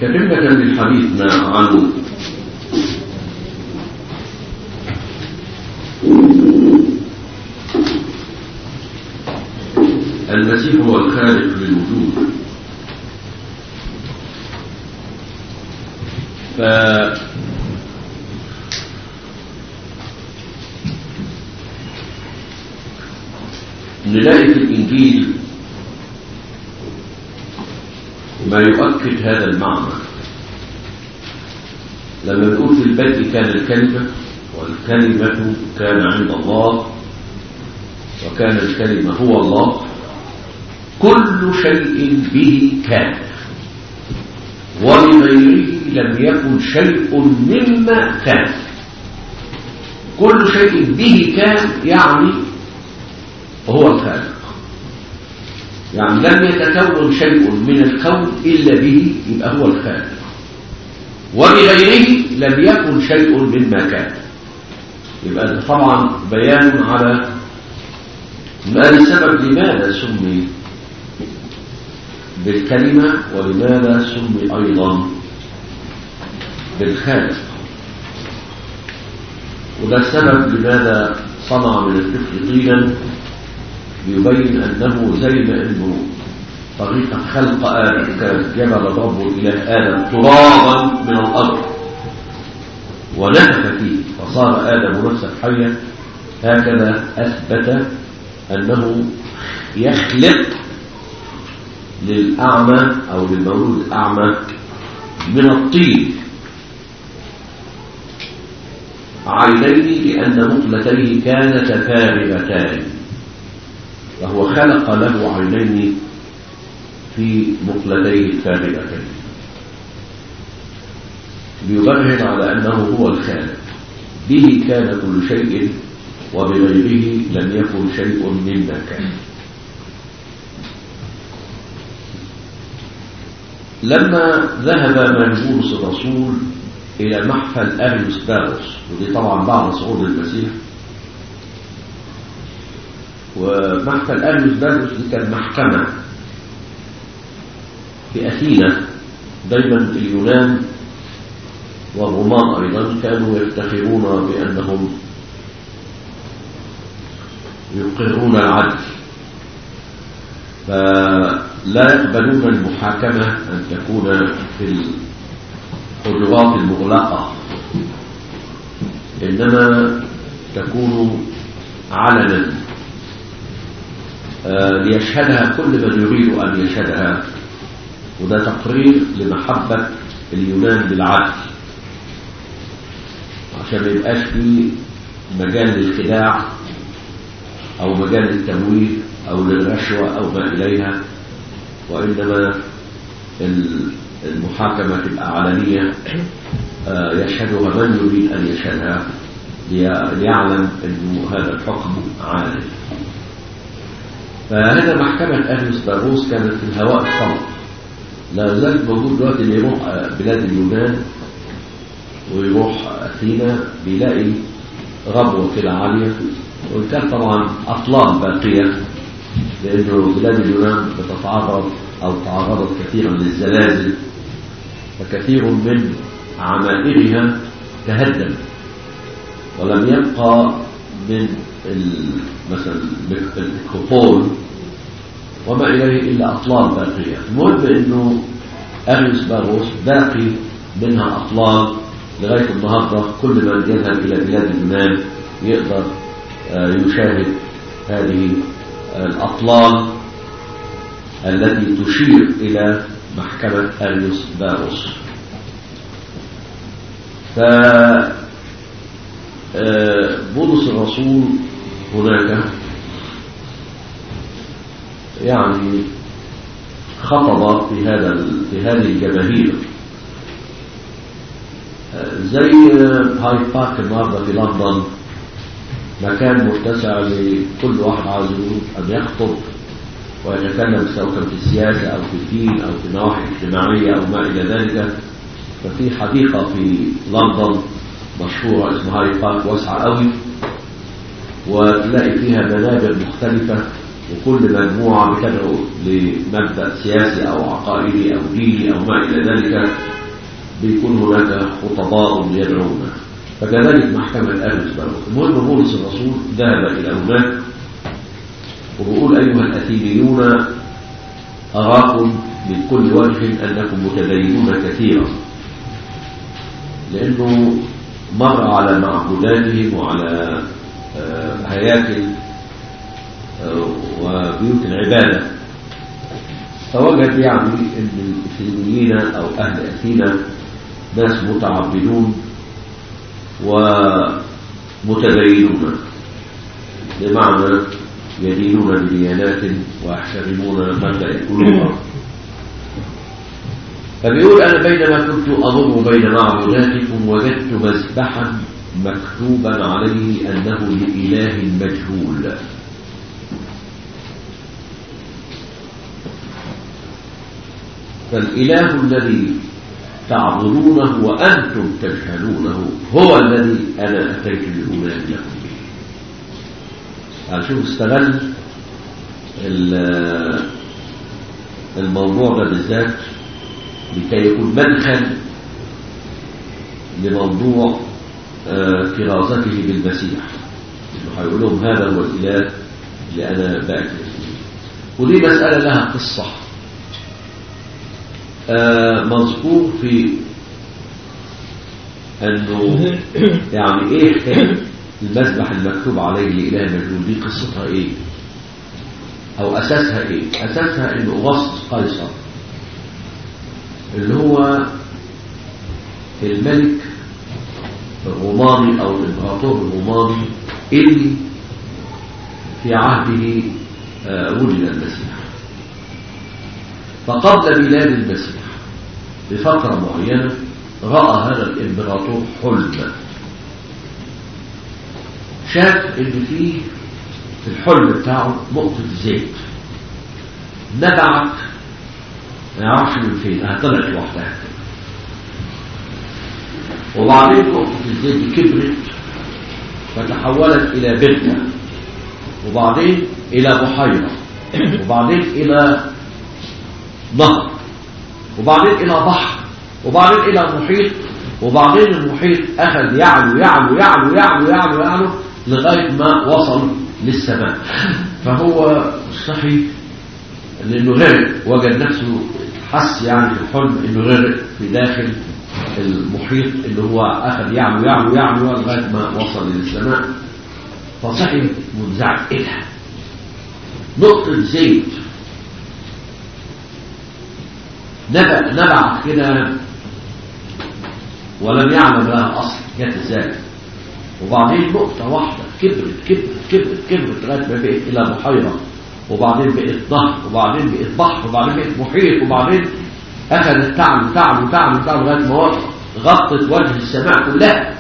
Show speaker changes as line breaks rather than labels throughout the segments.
كتبنا للحديث عن المسيح هو الخالق للوجود ف نلاقي في الإنجيل ما يؤكد هذا المعنى لما نقول في البدء كان الكلمة والكلمة كان عند الله وكان الكلمة هو الله كل شيء به كان ولغيره لم يكن شيء مما كان كل شيء به كان يعني هو الخالق يعني لم يتكون شيء من الكون إلا به يبقى هو الخالق ولغيره لم يكن شيء مما كان يبقى طبعا بيان على ما السبب لماذا سمي بالكلمة ولماذا سمي أيضا بالخالق وده السبب لماذا صنع من الطفل طينا يبين أنه زي ما أنه طريقة خلق آدم كانت جبل الرب الإله آدم ترابا من الأرض ونفخ فيه فصار آدم نفسا حيا هكذا أثبت أنه يخلق للأعمى أو للمولود الأعمى من الطين عينين لأن مقلتيه كانتا فارغتان فهو خلق له عينين في مقلتيه الفارغتين ليبرهن على أنه هو الخالق به كان كل شيء وبغيره لم يكن شيء مما كان لما ذهب منجوس الرسول إلى محفل أريوس باروس ودي طبعا بعد صعود المسيح ومحفل أريوس باروس دي كان محكمة في أثينا دايما اليونان والرومان أيضا كانوا يفتخرون بأنهم يقرون العدل فلا يقبلون المحاكمة أن تكون في الحجرات المغلقة إنما تكون علنا ليشهدها كل من يريد أن يشهدها وده تقرير لمحبة اليونان بالعدل عشان ما يبقاش في مجال للخداع أو مجال للتمويل أو للرشوة أو ما إليها وإنما المحاكمة تبقى علنية يشهدها من يريد أن يشهدها ليعلم أن هذا الحكم عادل فهذا محكمة أهل باروس كانت في الهواء الصلب لا زالت موجود دلوقتي اللي يروح بلاد اليونان ويروح أثينا بيلاقي غبوة كده عالية وإن كان طبعا أطلال باقية لأنه بلاد اليونان بتتعرض أو تعرضت كثيرا للزلازل فكثير من عمائرها تهدم ولم يبقى من مثلا الكوبول وما إليه إلا أطلال باقية المهم أنه أريس باروس باقي منها أطلال لغاية النهاردة كل من يذهب إلى بلاد اليونان يقدر يشاهد هذه الأطلال التي تشير إلى محكمة أريوس باروس ف بولس الرسول هناك يعني خطب في هذا في هذه الجماهير زي هاي بارك النهارده في لندن مكان متسع لكل واحد عاوز ان يخطب ويتكلم سواء كان في السياسه او في الدين او في نواحي اجتماعيه او ما الى ذلك ففي حديقه في لندن مشهوره اسمها هاي بارك واسعه قوي وتلاقي فيها منابر مختلفه وكل مجموعه بتدعو لمبدا سياسي او عقائدي او ديني او ما الى ذلك بيكون هناك خطباء يدعون فكذلك محكمة أهل البلد المهم بولس الرسول ذهب إلى هناك وبيقول أيها الأثيميون أراكم من كل وجه أنكم متدينون كثيرا لأنه مر على معبوداتهم وعلى هياكل وبيوت العبادة فوجد يعني أن الإثيميين أو أهل أثينا ناس متعبدون ومتدينون بمعنى يدينون بديانات ويحترمون مبدا القلوب فبيقول انا بينما كنت امر بين معبوداتكم وجدت مذبحا مكتوبا عليه انه لاله مجهول فالاله الذي تعبدونه وانتم تجهلونه هو الذي انا اتيت لاولاد لكم به هنشوف استغل الموضوع ده بالذات لكي يكون مدخل لموضوع كرازته بالمسيح انه هيقول لهم هذا هو الاله اللي انا باتي فيه ودي مساله لها قصه مذكور في انه يعني ايه حكايه المذبح المكتوب عليه لإله مجنون دي قصتها ايه او اساسها ايه اساسها ان اغسطس قيصر اللي هو الملك الروماني او الامبراطور الروماني اللي في عهده ولد المسيح فقبل ميلاد المسيح بفترة معينة رأى هذا الامبراطور حلما شاف ان فيه في الحلم بتاعه نقطة زيت نبعت ما يعرفش من فين طلعت لوحدها وبعدين نقطة الزيت دي كبرت فتحولت إلى بركة وبعدين إلى بحيرة وبعدين إلى نهر وبعدين إلى بحر وبعدين إلى محيط وبعدين المحيط أخذ يعلو يعلو يعلو يعلو يعلو يعلو لغاية ما وصل للسماء فهو صحي لأنه غرق وجد نفسه حس يعني في الحلم أنه غرق في داخل المحيط اللي هو أخذ يعلو يعلو يعلو لغاية ما وصل للسماء فصحي منزعج إيه ده؟ نقطة زيت نبع نبعت كده ولم يعلم لها أصل جت ازاي وبعدين نقطة واحدة كبرت كبرت كبرت كبرت لغاية ما بقت إلى بحيرة وبعدين بقت نهر وبعدين بقت بحر وبعدين بقت محيط وبعدين أخذت تعلو تعلو تعلو تعلو لغاية ما غطت وجه السماء كلها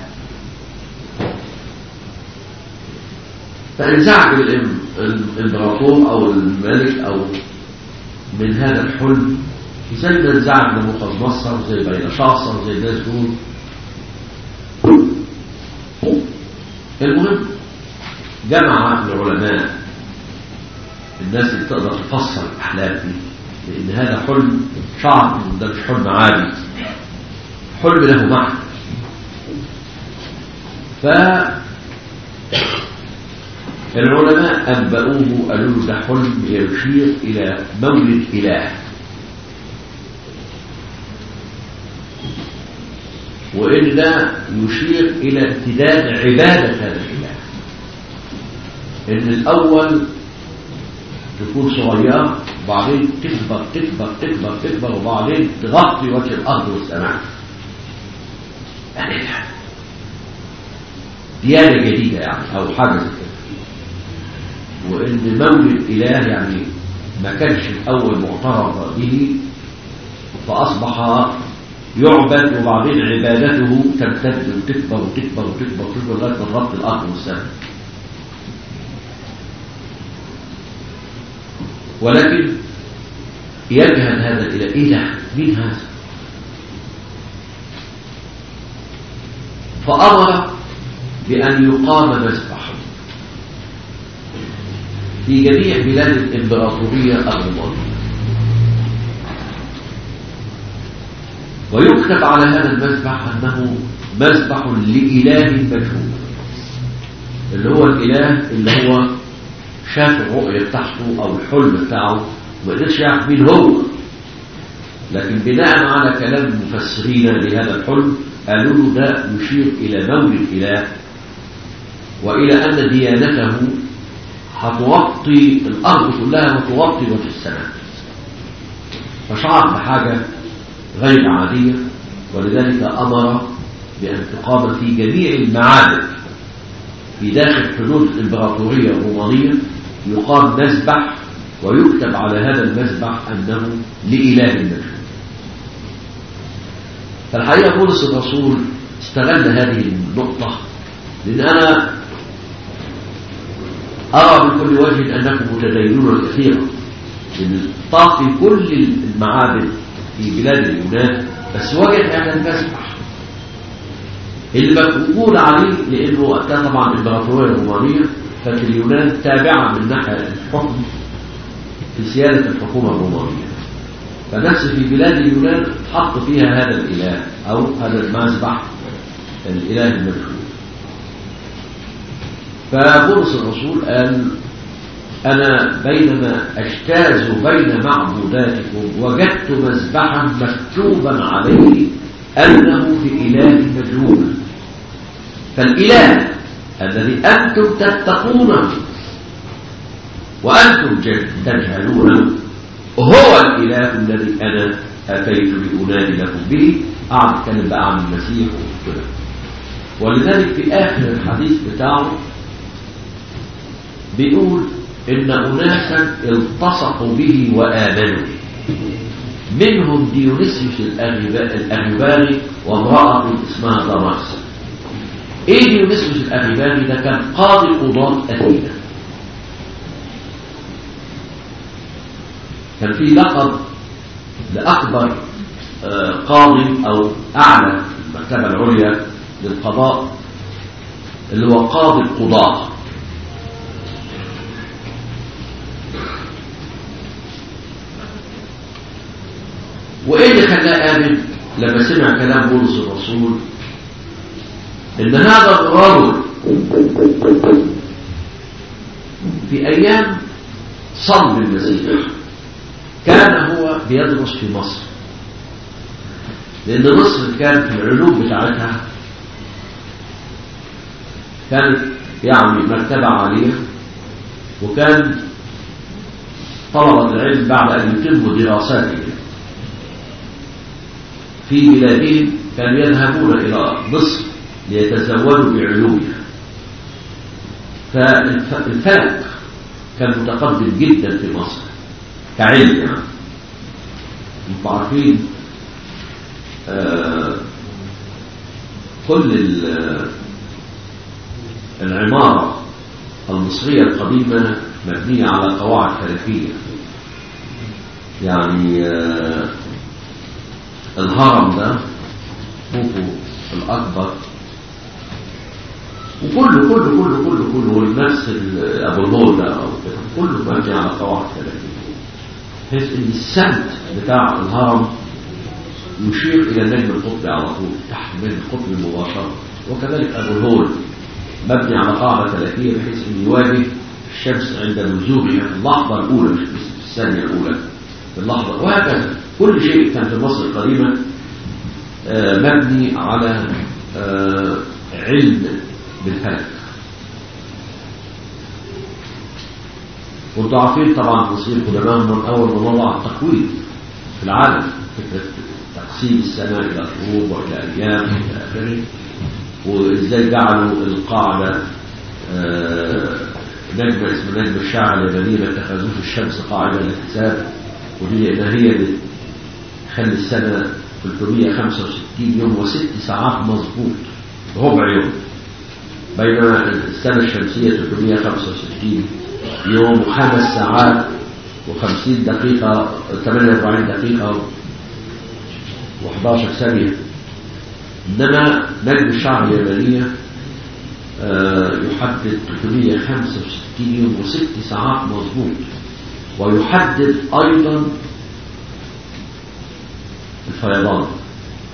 فانزعج الامبراطور أو الملك أو من هذا الحلم زي ما انزعج نبوخذ نصر زي بيلشاصر زي الناس دول المهم جمع العلماء الناس اللي تقدر تفسر الأحلام دي لأن هذا حلم شعب ده مش حلم عادي حلم له معنى ف العلماء أنبأوه قالوا له ده حلم يشير إلى مولد إله وإن ده يشير إلى امتداد عبادة هذا الإله إن الأول تكون صغيرة وبعدين تكبر تكبر تكبر تكبر وبعدين تغطي وجه الأرض والسماء يعني ديانة جديدة يعني أو حاجة زي كده وإن مولد إله يعني ما كانش الأول معترف به فأصبح يعبد وبعدين عبادته تمتد وتكبر وتكبر وتكبر وتكبر لغايه ما ربط الارض والسماء ولكن يجهل هذا الاله ايه ده مين هذا فامر بان يقام مذبح في جميع بلاد الامبراطوريه الرومانيه ويكتب على هذا المذبح أنه مذبح لإله مجهول اللي هو الإله اللي هو شاف الرؤية بتاعته أو الحلم بتاعه ما قدرش يعرف مين هو لكن بناء على كلام المفسرين لهذا الحلم قالوا له ده يشير إلى مولد الإله وإلى أن ديانته هتوطي الأرض كلها وتوطي وجه السماء فشعر بحاجة غير عادية ولذلك أمر بأن تقام في جميع المعابد في داخل حدود الإمبراطورية الرومانية يقام مذبح ويكتب على هذا المذبح أنه لإله المجهول فالحقيقة بولس الرسول استغل هذه النقطة لأن أنا أرى من كل وجه أنكم متدينون كثيرا طاف في كل المعابد في بلاد اليونان بس وجد هذا المذبح اللي مقبول عليه لأنه كان طبعا الإمبراطورية الرومانية كانت اليونان تابعة من ناحية الحكم في سيادة الحكومة الرومانية فنفس في بلاد اليونان حط فيها هذا الإله أو هذا المذبح الإله المجهول فبولس الرسول قال أنا بينما أجتاز بين معبوداتكم وجدت مذبحا مكتوبا عليه أنه لإله مجهول فالإله الذي أنتم تتقونه وأنتم تجهلونه هو الإله الذي أنا أتيت لأنادي لكم به أعد أتكلم بقى عن المسيح وكده ولذلك في آخر الحديث بتاعه بيقول إن أناسا التصقوا به وآمنوا منهم ديونيسيوس الأغيباني وامرأة اسمها دمارس إيه ديونيسيوس الأغيباني ده كان قاضي قضاة أثينا كان في لقب لأكبر قاضي أو أعلى المرتبة العليا للقضاء اللي هو قاضي القضاة وإيه اللي خلاه آمن لما سمع كلام بولس الرسول إن هذا الرجل في أيام صلب المسيح كان هو بيدرس في مصر لأن مصر كانت العلوم بتاعتها كانت يعني مرتبة عالية وكان طلبة العلم بعد أن يتموا دراساتهم في بلادهم كانوا يذهبون إلى مصر ليتزودوا بعلومها فالفلك كان متقدم جدا في مصر كعلم يعني انتم عارفين آه كل العمارة المصرية القديمة مبنية على قواعد فلكية يعني آه الهرم ده خوفو الأكبر وكله كله كله كله كله والنفس أبو النور ده أو كله مبني على قواعد فلكية بحيث ان السمت بتاع الهرم يشير الى النجم القطبي على طول تحت النجم القطبي مباشره وكذلك ابو الهول مبني على قاعده فلكيه بحيث ان يواجه الشمس عند نزولها في اللحظه الاولى مش في الثانيه الاولى في اللحظه وهكذا كل شيء كان في مصر القديمه مبني على علم بالفلك وانتوا عارفين طبعا تصوير قدماء من اول ما وضع التقويم في العالم فكره تقسيم السماء الى شهور والى ايام الى اخره وازاي جعلوا القاعده نجم اسمه نجم الشعر الياباني ما اتخذوش الشمس قاعده للحساب ودي لان هي بتخلي السنه 365 يوم وست ساعات مظبوط ربع يوم بينما السنه الشمسيه 365 يوم خمس ساعات وخمسين دقيقة 48 دقيقة و11 ثانية إنما نجم الشعب اليابانية يحدد 365 يوم وست ساعات مظبوط ويحدد أيضا الفيضان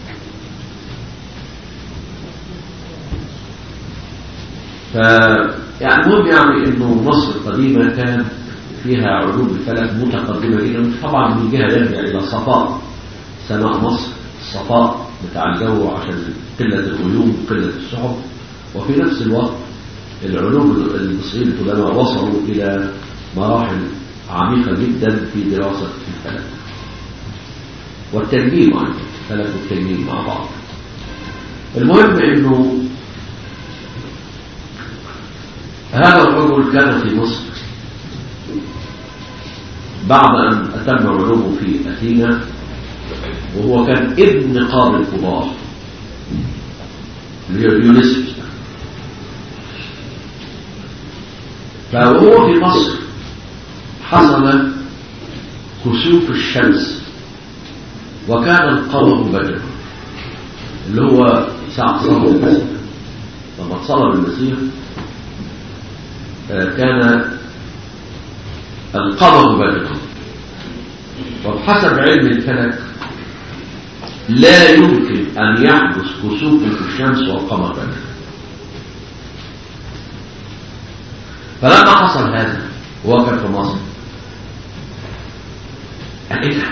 يعني المهم يعني انه مصر القديمة كان فيها علوم الفلك متقدمة جدا طبعا من جهة يرجع الى صفاء سماء مصر الصفاء بتاع الجو عشان قلة الغيوم وقلة السحب وفي نفس الوقت العلوم المصريين القدماء وصلوا إلى مراحل عميقة جدا في دراسة الفلك والتنجيم يعني الفلك والتنجيم مع بعض المهم انه هذا الرجل كان في مصر بعد ان اتم علومه في اثينا وهو كان ابن قاضي القضاة يونسبس فهو في مصر حصل كسوف الشمس وكان القمر بدر اللي هو ساعة صلاة المسيح لما صلى المسيح كان القمر بدر وبحسب علم الفلك لا يمكن أن يحدث كسوف في الشمس والقمر بدر فلما حصل هذا هو كان في مصر ايه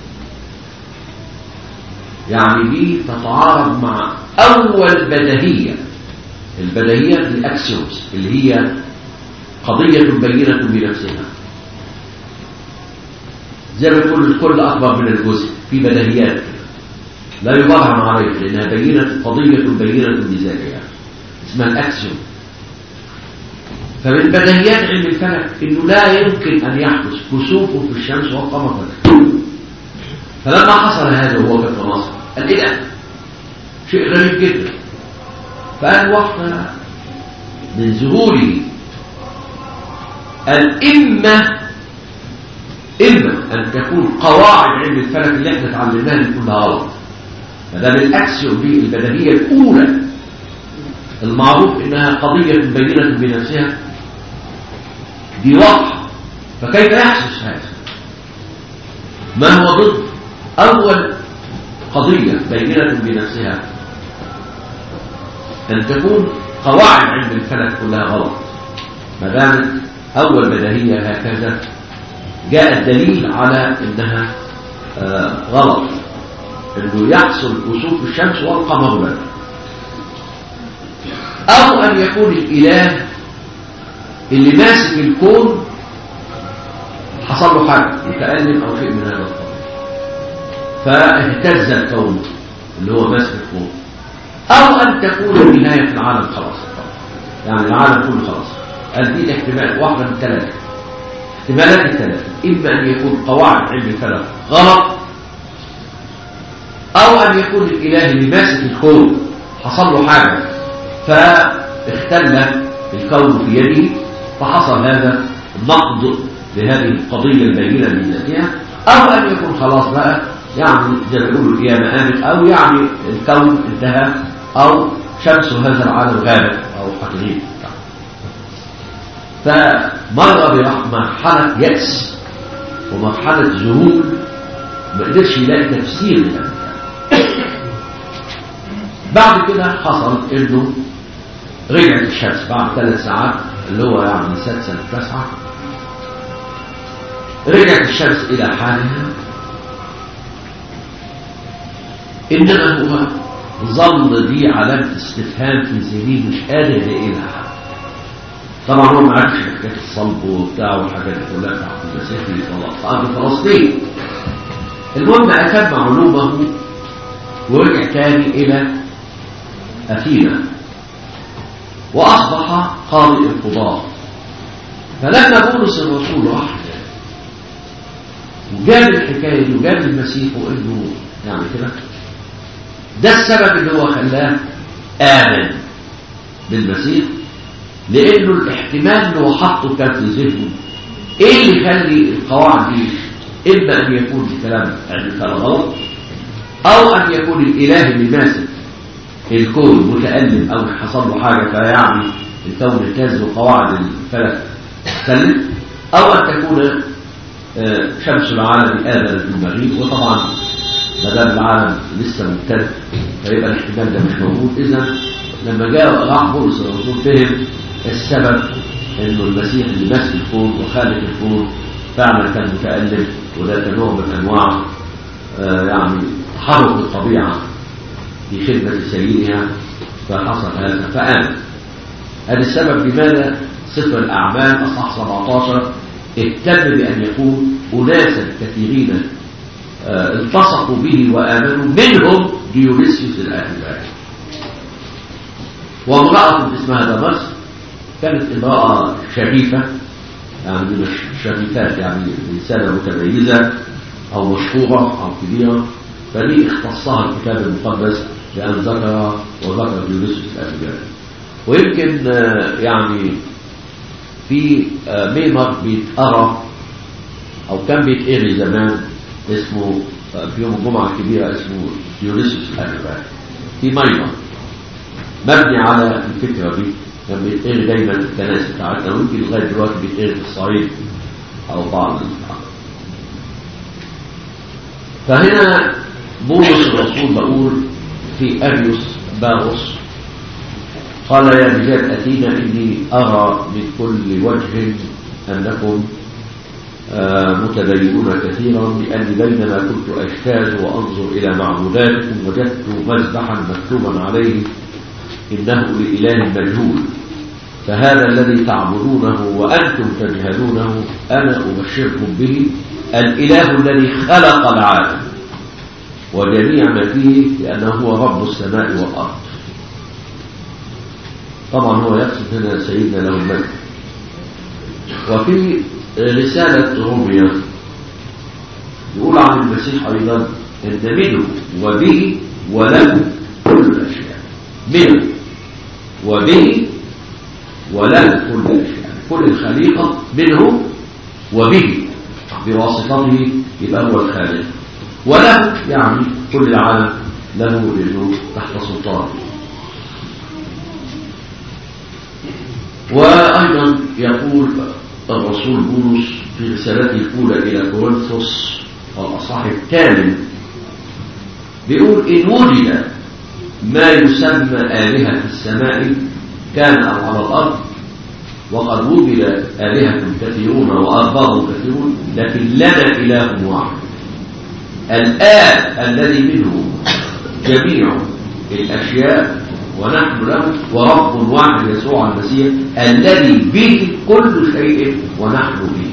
يعني دي تتعارض مع أول بدهية البدهية الأكسيومز اللي هي قضية بينة بنفسها زي ما يقول الكل أكبر من الجزء في بدهيات كده لا يبرهن عليه لأنها بينة قضية بينة بذاتها اسمها الأكسيوم فمن بدهيات علم الفلك انه لا يمكن ان يحدث كسوف في الشمس والقمر فلما حصل هذا وهو في مصر قال ايه ده شيء غريب جدا فقال وقت من ذهوله قال اما اما ان تكون قواعد علم الفلك اللي احنا اتعلمناها دي كلها غلط ما دام الاكسيوم دي البدهيه الاولى المعروف انها قضيه بينه بنفسها دي واضحة فكيف يحدث هذا ما هو ضد أول قضية بينة بنفسها أن تكون قواعد علم الفلك كلها غلط ما دامت أول بدهية هكذا جاء الدليل على أنها آه غلط أنه يحصل كسوف الشمس والقمر بدر أو أن يكون الإله اللي ماسك الكون حصل له حاجة متألم أو شيء من هذا القبيل فاهتز الكون اللي هو ماسك الكون أو أن تكون نهاية العالم خلاص يعني العالم كله خلاص قال دي احتمال واحدة من ثلاثة احتمالات الثلاثة إما أن يكون قواعد علم الفلك غلط أو أن يكون الإله اللي ماسك الكون حصل له حاجة فاختل الكون في يده فحصل هذا نقد لهذه القضية البينة من ذاتها أو أن يكون خلاص بقى يعني زي ما يقولوا القيامة قامت أو يعني الكون انتهى أو شمس هذا العالم غابت أو حقيقي فمر بمرحلة يأس ومرحلة ذهول ما قدرش يلاقي تفسير لها بعد كده حصل انه رجعت الشمس بعد ثلاث ساعات اللي هو يعني السادسة التاسعة رجعت الشمس إلى حالها إنما هو ظل دي علامة استفهام في ذهني مش قادر يلاقي لها حل طبعا هو ما عرفش حكايه الصلب وبتاع والحاجات دي كلها بتاعت المسيح في ارض فلسطين المهم اتم علومه ورجع تاني الى اثينا واصبح قاضي القضاه فلما بولس الرسول راح وجاب الحكايه دي وجاب المسيح وانه يعني كده ده السبب اللي هو خلاه امن بالمسيح لانه الاحتمال اللي هو حاطه كان في ذهنه ايه اللي يخلي القواعد دي اما ان يكون الكلام كلام غلط او ان يكون الاله اللي ماسك الكون متالم او حصل له حاجه فيعني الكون اهتز وقواعد الفلك اختلت او ان تكون شمس العالم آذنت بالمغيب وطبعا ما دام العالم لسه ممتد فيبقى الاحتمال ده مش موجود اذا لما جاء راح بولس الرسول فهم السبب انه المسيح اللي ماسك الكون وخالق الكون فعلا كان متألم وده كان نوع من انواع آه يعني تحرك الطبيعة في خدمة سيدها فحصل هذا فآمن هذا السبب لماذا سفر الأعمال أصح 17 اهتم بأن يكون أناسا كثيرين آه التصقوا به وآمنوا منهم ديونيسيوس الآتباعي وامرأة اسمها دمشق كانت امرأة شريفة يعني من الشريفات يعني إنسانة متميزة أو مشهورة أو كبيرة فدي اختصها الكتاب المقدس لأن ذكر وذكر ديونيسيوس الآتباعي ويمكن يعني في ميمر بيتقرا او كان بيتقري زمان اسمه في يوم الجمعه الكبيره اسمه ديونيسيوس الاربعاء في ميمر مبني على الفكره دي كان بيتقري دايما في الكنائس بتاعتنا ويمكن لغايه دلوقتي بيتقري في الصعيد او بعض فهنا بولس الرسول بقول في اريوس باغوس قال يا رجال أتينا إني أرى من كل وجه أنكم متدينون كثيرا لأني بينما كنت أجتاز وأنظر إلى معبوداتكم وجدت مذبحا مكتوبا عليه إنه لإله مجهول فهذا الذي تعبدونه وأنتم تجهلونه أنا أبشركم به الإله الذي خلق العالم وجميع ما فيه لأنه هو رب السماء والأرض طبعا هو يقصد هنا سيدنا له المجد وفي رسالة روميا يقول عن المسيح أيضا أن منه وبه وله كل الأشياء منه وبه وله كل الأشياء كل الخليقة منه وبه بواسطته يبقى هو الخالق وله يعني كل العالم له لأنه تحت سلطانه وأيضا يقول الرسول بولس في رسالته الأولى إلى كورنثوس والأصحاح الثامن بيقول إن وجد ما يسمى آلهة في السماء كان أو على الأرض وقد وجد آلهة كثيرون وأرباب كثيرون لكن لنا إله واحد الآب الذي منه جميع الأشياء ونحن له ورب واحد يسوع المسيح الذي به كل شيء ونحن به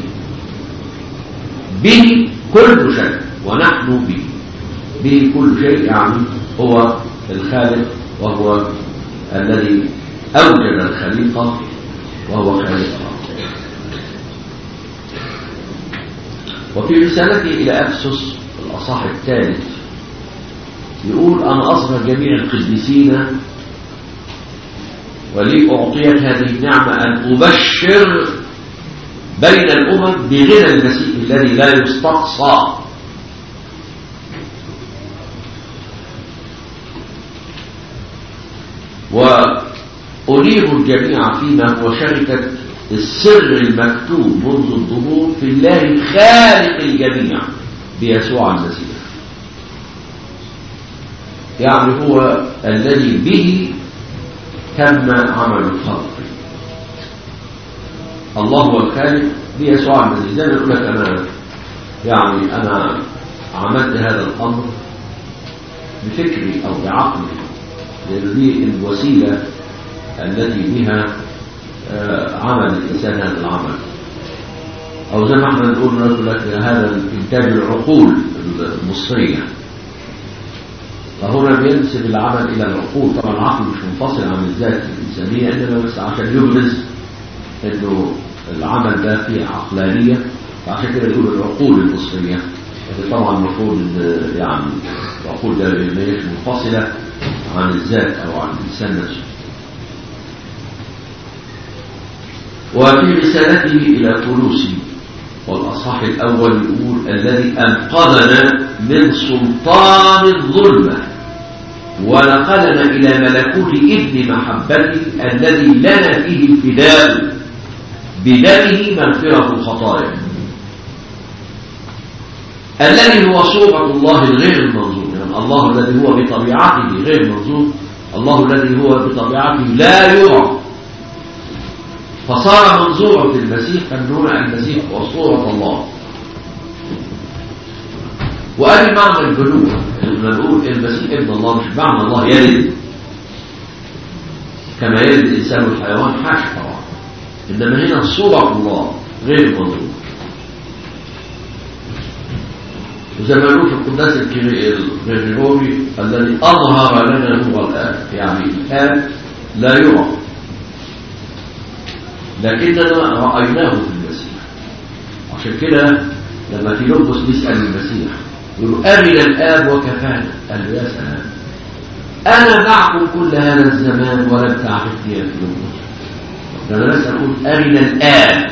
به كل شيء ونحن به به كل شيء يعني هو الخالق وهو الذي أوجد الخليقة وهو خالقها وفي رسالته إلى أفسس الأصح الثالث يقول أنا أصغر جميع القديسين ولي أعطيت هذه النعمة أن أبشر بين الأمم بغنى المسيح الذي لا يستقصى وأريد الجميع فيما هو شركة السر المكتوب منذ الظهور في الله خالق الجميع بيسوع المسيح يعني هو الذي به تم عمل الخلق الله هو الخالق بيسوع المسيح زي ما يقول لك انا يعني انا عملت هذا الامر بفكري او بعقلي لان دي الوسيله التي بها عمل الانسان هذا العمل او زي ما احنا نقول نقول لك هذا انتاج العقول المصريه فهنا بينسب العمل الى العقول طبعا العقل مش منفصل عن الذات الانسانيه انما بس عشان يبرز انه العمل ده فيه عقلانيه فعشان كده يقول العقول المصريه لكن طبعا المفروض ان يعني العقول ده ما هيش منفصله عن الذات او عن الانسان نفسه وفي رسالته الى كولوسي والاصحاح الاول يقول الذي انقذنا من سلطان الظلمه ونقلنا إلى ملكوت ابن محبته الذي لنا فيه الفداء بدمه مغفرة الخطايا الذي هو صورة الله الغير المنظور يعني الله الذي هو بطبيعته غير منظور الله الذي هو بطبيعته لا يرى فصار منظورة المسيح فنون المسيح وصورة الله وقال معنى البنوة لما نقول المسيح ابن الله مش معنى الله يلد كما يلد الإنسان والحيوان حاش طبعا إنما هنا صورة الله غير منظورة وزي ما نقول في القداس الغريغوري الذي أظهر لنا هو الآن يعني الآن لا يرى لكننا رأيناه في المسيح عشان كده لما فيلبس بيسأل المسيح يقول أرنا الآب وكفانا قال له يا سلام أنا معكم كل هذا الزمان ولم تعرفني يا فيلبس أنا بس أقول أرنا الآب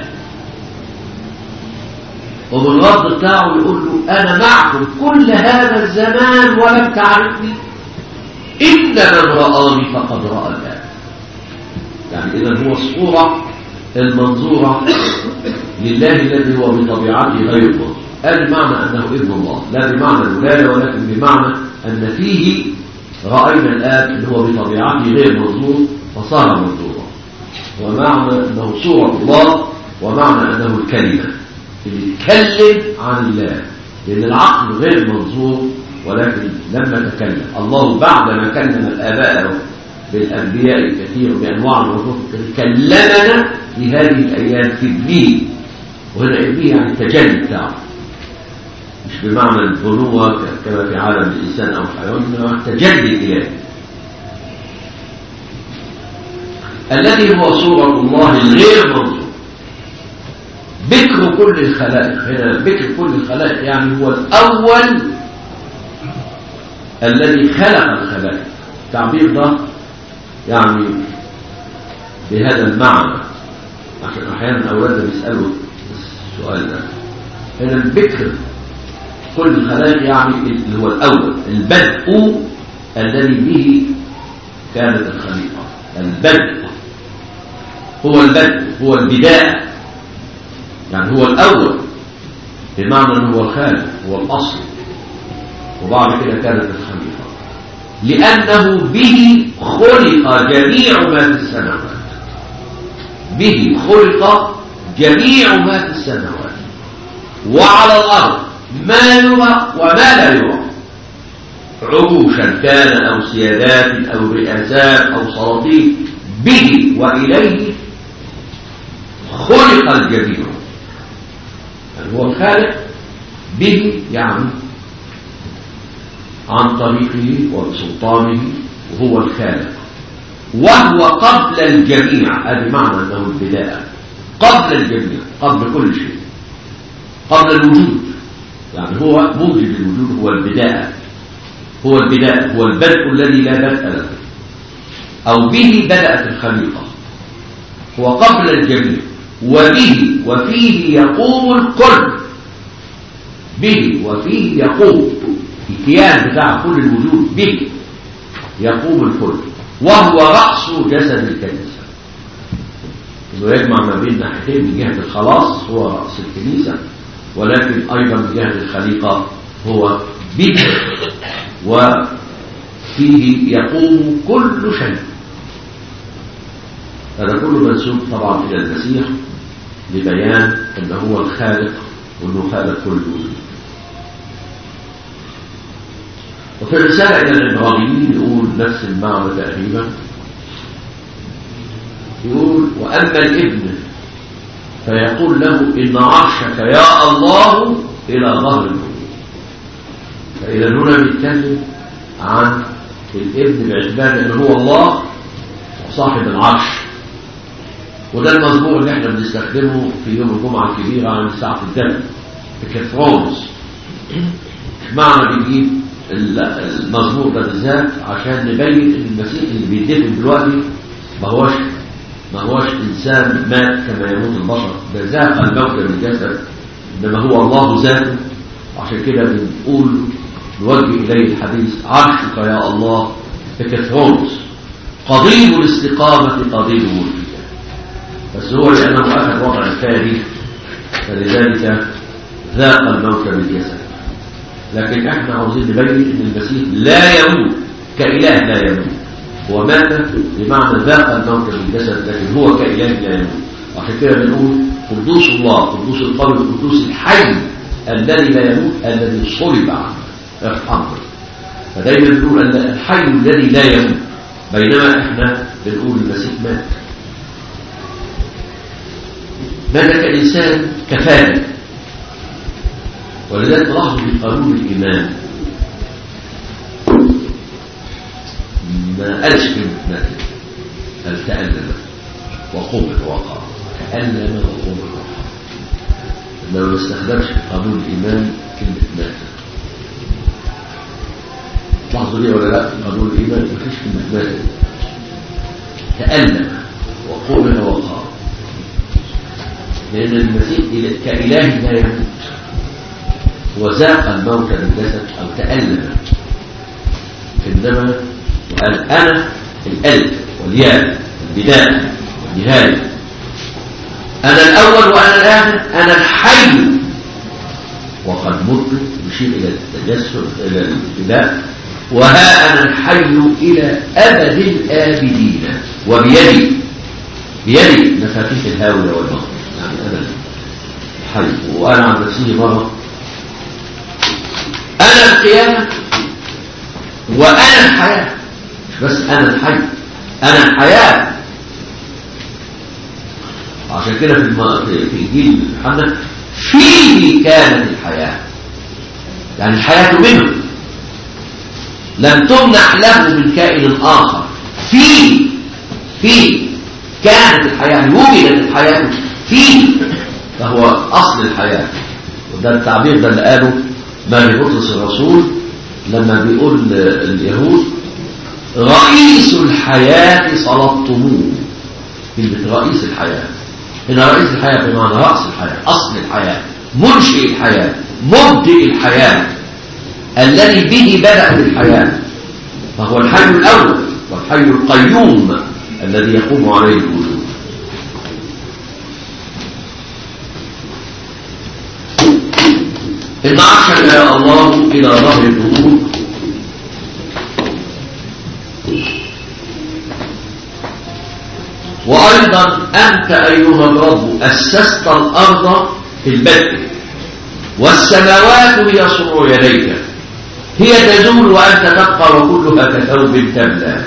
وبالرد بتاعه يقول له أنا معكم كل هذا الزمان ولم تعرفني إن من رآني فقد رأى الآب يعني إذا هو الصورة المنظورة لله الذي هو بطبيعته غير الله قال بمعنى أنه ابن الله لا بمعنى الولادة ولكن بمعنى أن فيه رأينا الآب اللي هو بطبيعته غير منظور فصار منظورا ومعنى أنه صورة الله ومعنى أنه الكلمة اللي يتكلم عن الله لأن العقل غير منظور ولكن لما تكلم الله بعدما كلم الآباء بالأنبياء الكثير بأنواع الوظوف كلمنا في هذه الأيام في ابنه وهنا ابنه يعني التجلي بتاعه مش بمعنى البنوة كما في عالم الإنسان أو الحيوان إنما التجلي الإلهي الذي هو صورة الله الغير منظور بكر كل الخلائق هنا بكر كل الخلائق يعني هو الأول الذي خلق الخلائق التعبير ده يعني بهذا المعنى عشان أحيانا أولادنا بيسألوا السؤال ده هنا البكر كل الخلائق يعني اللي هو الأول البدء الذي به كانت الخليقة البدء هو البدء هو البداية يعني هو الأول بمعنى أنه هو الخالق هو الأصل وبعد كده كانت الخليقة لأنه به خلق جميع ما في السماوات به خلق جميع ما في السماوات وعلى الأرض ما يرى وما لا يرى عروشا كان أو سيادات أو رئاسات أو سلاطين به وإليه خلق الجميع يعني هو الخالق به يعني عن طريقه وبسلطانه وهو الخالق وهو قبل الجميع هذا معنى أنه البداية قبل الجميع قبل كل شيء قبل الوجود يعني هو موجب الوجود هو البداية هو البداية هو البدء الذي لا بدء له أو به بدأت الخليقة هو قبل الجميع وبه وفيه يقوم الكل به وفيه يقوم الكيان بتاع كل الوجود به يقوم الكل وهو رأس جسد الكنيسة انه يجمع ما بين ناحيتين من جهة الخلاص هو رأس الكنيسة ولكن أيضا من جهة الخليقة هو به وفيه يقوم كل شيء هذا كله منسوب طبعا إلى المسيح لبيان أنه هو الخالق وأنه خالق كل الوجود وفي الرسالة إلى الإبراهيميين يقول نفس المعنى تقريبا يقول وأما الابن فيقول له إن عرشك يا الله إلى ظهر الوجود فإذا هنا بيتكلم عن الابن باعتبار أنه هو الله وصاحب العرش وده المزمور اللي احنا بنستخدمه في يوم الجمعة الكبيرة عن ساعة الدم الكثرونس معنى بيجيب المزمور ده بالذات عشان نبين ان المسيح اللي بيدفن دلوقتي ما هوش ما هوش انسان مات كما يموت البشر ده ذاق الموت من الجسد انما هو الله ذاته عشان كده بنقول نوجه اليه الحديث عرشك يا الله ككثرونس قضيب الاستقامة قضيب ملكك بس هو لأنه أخذ وضع الثاني فلذلك ذاق الموت بالجسد لكن احنا عاوزين نبين ان المسيح لا يموت كإله لا يموت هو مات بمعنى ذاق الموت بالجسد لكن هو كإله لا يموت عشان كده بنقول قدوس الله قدوس القوي قدوس الحي الذي لا يموت الذي صلب عنه ارحمه فدايما بنقول ان الحي الذي لا يموت بينما احنا بنقول المسيح مات مات كإنسان كفاية ولذلك لاحظوا في قانون الإيمان ما قالش كلمة مات قال تألم وقبل وقع تألم وقبل وقع إنما ما استخدمش في قانون الإيمان كلمة مات لاحظوا ليه ولا لا في قانون الإيمان ما فيش كلمة مات تألم وقبل وقع لأن المسيح كإله لا يموت وذاق الموت بالجسد أو تألم إنما قال أنا الألف والياء البداية والنهاية أنا الأول وأنا الآخر أنا الحي وقد مت يشير إلى التجسد إلى الابتداء وها أنا الحي إلى أبد الآبدين وبيدي بيدي مفاتيح الهاوية والمغرب يعني أنا الحي وأنا عن نفسي مرة أنا القيامة وأنا الحياة مش بس أنا الحي أنا الحياة عشان كده في الم... في إنجيل محمد فيه كانت الحياة يعني الحياة منه لم تمنح له من كائن آخر فيه فيه كانت الحياة وجدت الحياة فيه فهو أصل الحياة وده التعبير ده اللي قاله ماري بطرس الرسول لما بيقول اليهود رئيس الحياة صلبتموه كلمة رئيس الحياة هنا رئيس الحياة بمعنى رأس الحياة أصل الحياة منشئ الحياة مبدئ الحياة الذي به بدأت الحياة فهو الحي الأول والحي القيوم الذي يقوم عليه الوجود إن عشر يا الله إلى ظهر الدهور وأيضا أنت أيها الرب أسست الأرض في البدء والسماوات هي صنع يديك هي تزول وأنت تبقى وكلها كثوب تبلى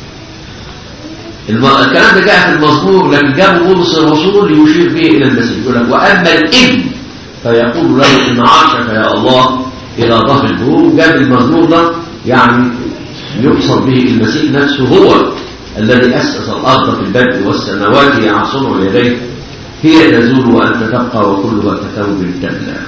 الكلام ده جاء في المزمور لكن جابوا بولس الرسول ليشير به إلى المسيح يقول لك وأما الابن فيقول له إن عرشك يا الله إلى ظهر الدهور جاب المزمور ده يعني يقصد به المسيح نفسه هو الذي أسس الأرض في البدء والسماوات هي عصر يديه هي تزول وأنت تبقى وكلها كثوب تبلى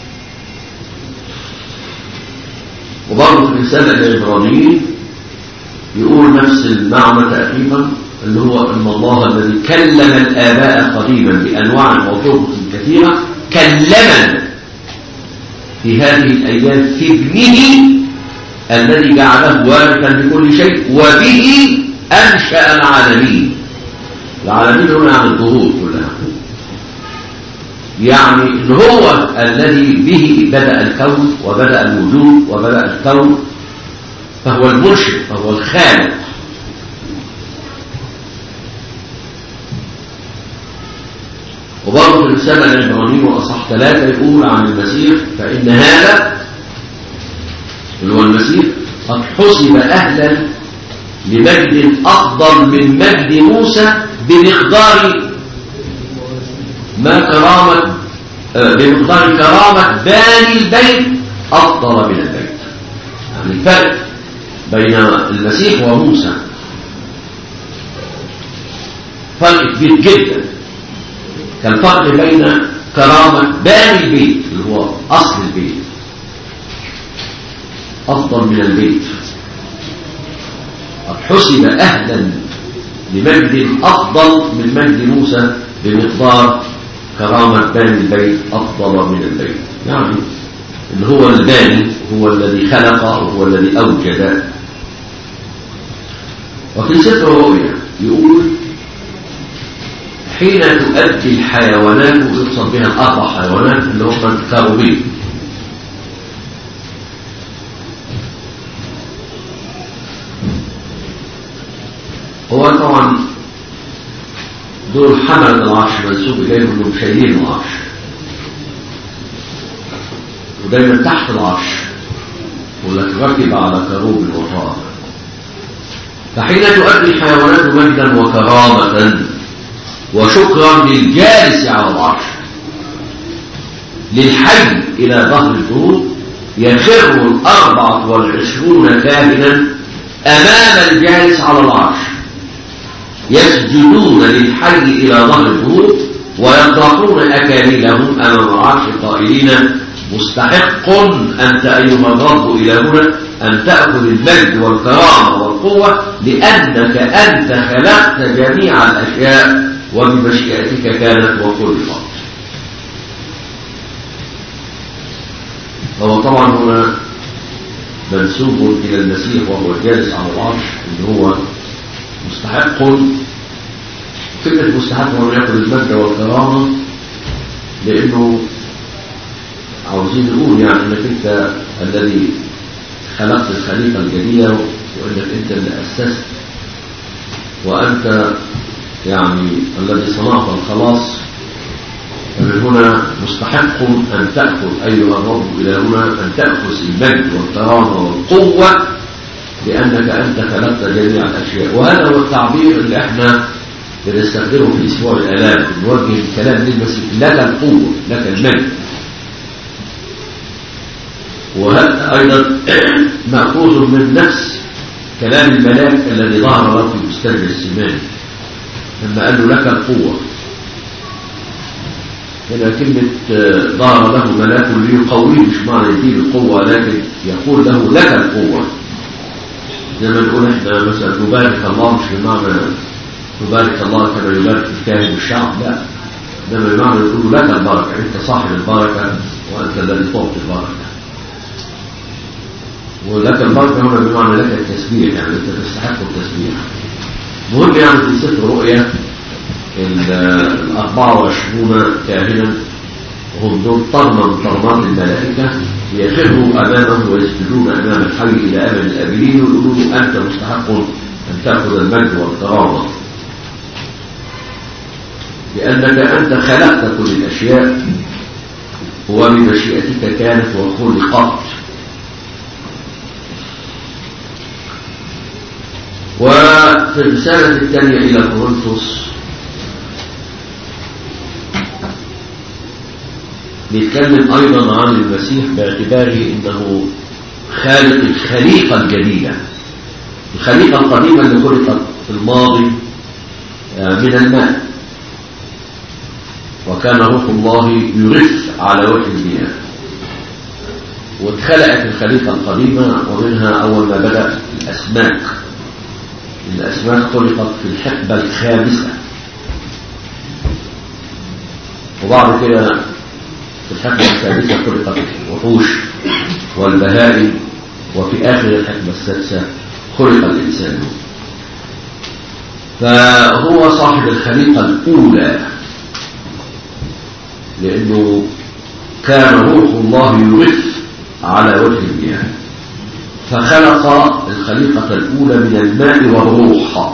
وبرضه في رسالة العبرانيين يقول نفس المعنى تقريبا اللي هو أن الله الذي كلم الآباء قديما بأنواع وطرق كثيرة كلمنا في هذه الأيام في ابنه الذي جعله وارثا لكل شيء وبه أنشأ العالمين العالمين هنا عن الظهور كلها يعني ان هو الذي به بدأ الكون وبدأ الوجود وبدأ الكون فهو المنشئ فهو الخالق وبرضه في الرسالة العبرانية وأصح ثلاثة يقول عن المسيح فإن هذا اللي هو المسيح قد حسب أهلا لمجد أفضل من مجد موسى بمقدار ما كرامة بمقدار كرامة باني البيت أفضل من البيت يعني الفرق بين المسيح وموسى فرق كبير جدا كالفرق بين كرامة باني البيت اللي هو أصل البيت أفضل من البيت قد حسب أهلا لمجد أفضل من مجد موسى بمقدار كرامة باني البيت أفضل من البيت يعني اللي هو الباني هو الذي خلق وهو الذي أوجد وفي سفر الرؤيا يقول حين تؤدي الحيوانات ويقصد بها الأربع حيوانات اللي هم الكروبين هو طبعا دول حملة العرش منسوب إليهم انهم شايلين العرش ودايما تحت العرش ولك ركب على كروب وطار فحين تؤدي الحيوانات مجدا وكرامة وشكرا للجالس على العرش للحي إلى ظهر الدور يخر الأربعة والعشرون كاهنا أمام الجالس على العرش يسجدون للحي إلى ظهر الدور ويطرحون أكاليلهم أمام العرش قائلين مستحق أنت أيها الرب إلهنا أن تأخذ المجد والكرامة والقوة لأنك أنت خلقت جميع الأشياء وبمشيئتك كانت وخلقت هو طبعا هنا منسوب إلى المسيح وهو جالس على العرش اللي هو مستحق كلمة مستحق هو يأخذ المجد والكرامة لأنه عاوزين نقول يعني انك انت الذي خلقت الخليقة الجديدة وانك انت اللي اسست وانت يعني الذي صنعت الخلاص فمن هنا مستحق ان تأخذ ايها الرب الى هنا ان تأخذ المجد والكرامة والقوة لانك انت خلقت جميع الاشياء وهذا هو التعبير اللي احنا بنستخدمه في اسبوع الالام نوجه الكلام للمسيح لك القوة لك المجد وهذا أيضا مأخوذ من نفس كلام الملاك الذي ظهر له في بستان السمان لما قال له لك القوة هنا كلمة ظهر له ملاك ليقويه مش معنى يديه القوة لكن يقول له لك القوة زي ما نقول احنا مثلا نبارك الله مش بمعنى نبارك الله كما يبارك الكاهن والشعب لا انما بمعنى يقول لك البركة انت صاحب البركة وانت الذي تعطي البركة ولك البركة هنا بمعنى لك التسبيح يعني انت تستحق التسبيح مهم يعني في سفر رؤيا ال 24 كاهنا هم دول طرمة من طرمات الملائكة يخروا أمامه ويسجدون أمام الحي إلى أمام الأبيين ويقولوا له أنت مستحق أن تأخذ المجد والكرامة لأنك أنت خلقت كل الأشياء وبمشيئتك كانت وخلقت وفي الرسالة الثانية إلى كورنثوس بيتكلم أيضا عن المسيح باعتباره أنه خالق الخليقة الجديدة الخليقة القديمة اللي خلقت في الماضي من الماء وكان روح الله يرث على وجه المياه واتخلقت الخليقة القديمة ومنها أول ما بدأ الأسماك الأسماك خلقت في الحقبة الخامسة وبعد كده في الحقبة السادسة خلقت الوحوش والبهائم وفي آخر الحقبة السادسة خلق الإنسان فهو صاحب الخليقة الأولى لأنه كان روح الله يرث على وجه المياه فخلق الخليقة الأولى من الماء والروح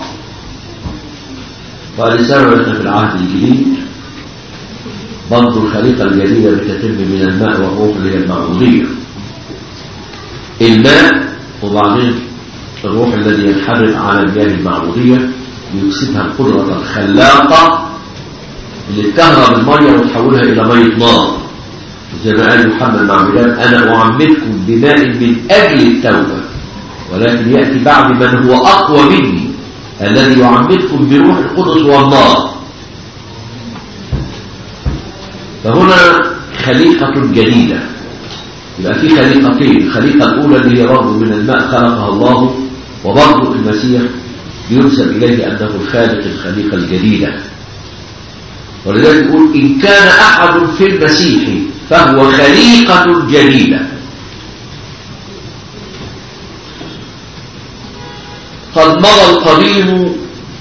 ولسبب في العهد الجديد برضه الخليقة الجديدة بتتم من الماء والروح اللي هي المعمودية الماء وبعدين الروح الذي ينحرق على المياه المعمودية ليكسبها القدرة الخلاقة اللي تكهرب المية وتحولها إلى مية نار زي ما قال محمد مع بلال أنا أعمدكم بماء من أجل التوبة ولكن يأتي بعد من هو أقوى مني الذي يعمدكم بروح القدس والنار فهنا خليقة جديدة يبقى في خليقتين الخليقة الأولى اللي هي برضه من الماء خلقها الله وبرضه المسيح ينسب إليه أنه الخالق الخليقة الجديدة ولذلك يقول إن كان أحد في المسيح فهو خليقة جديدة قد مضى القديم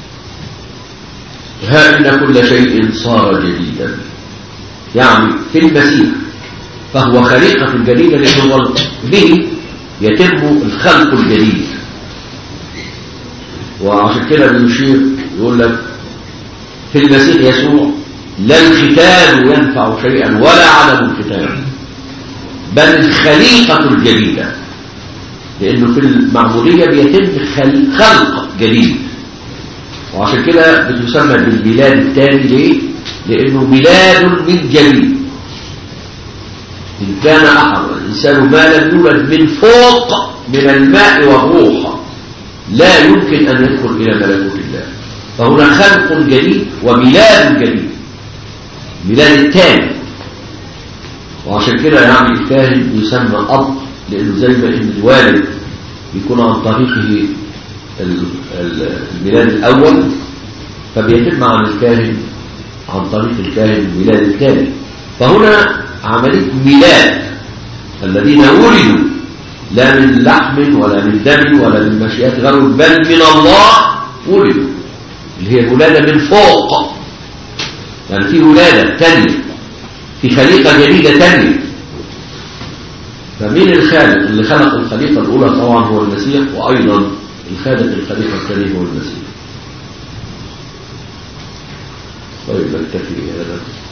ها إن كل شيء صار جديدا يعني في المسيح فهو خليقة جديدة لأنه به يتم الخلق الجديد وعشان كده بيشير يقول لك في المسيح يسوع لا الختان ينفع شيئا ولا عدم الختان بل الخليقة الجديدة لأنه في المعمودية بيتم خلق جديد وعشان كده بتسمى بالميلاد الثاني ليه؟ لأنه ميلاد من جديد إن كان أحد الإنسان ما لم يولد من فوق من الماء والروح لا يمكن أن يدخل إلى ملكوت الله فهنا خلق جديد وميلاد جديد ميلاد الثاني وعشان كده يعني الكاهن يسمى أب لأنه زي ما إن الوالد يكون عن طريقه الميلاد الأول فبيتم عن الكاهن عن طريق الكاهن الميلاد الثاني فهنا عملية ميلاد الذين ولدوا لا من لحم ولا من دم ولا من مشيئات غيره بل من الله ولدوا اللي هي ولادة من فوق يعني في ولادة تانية في خليقة جديدة تانية فمين الخالق اللي خلق الخليقة الأولى طبعا هو المسيح وأيضا الخالق الخليقة الثانية هو المسيح طيب نكتفي بهذا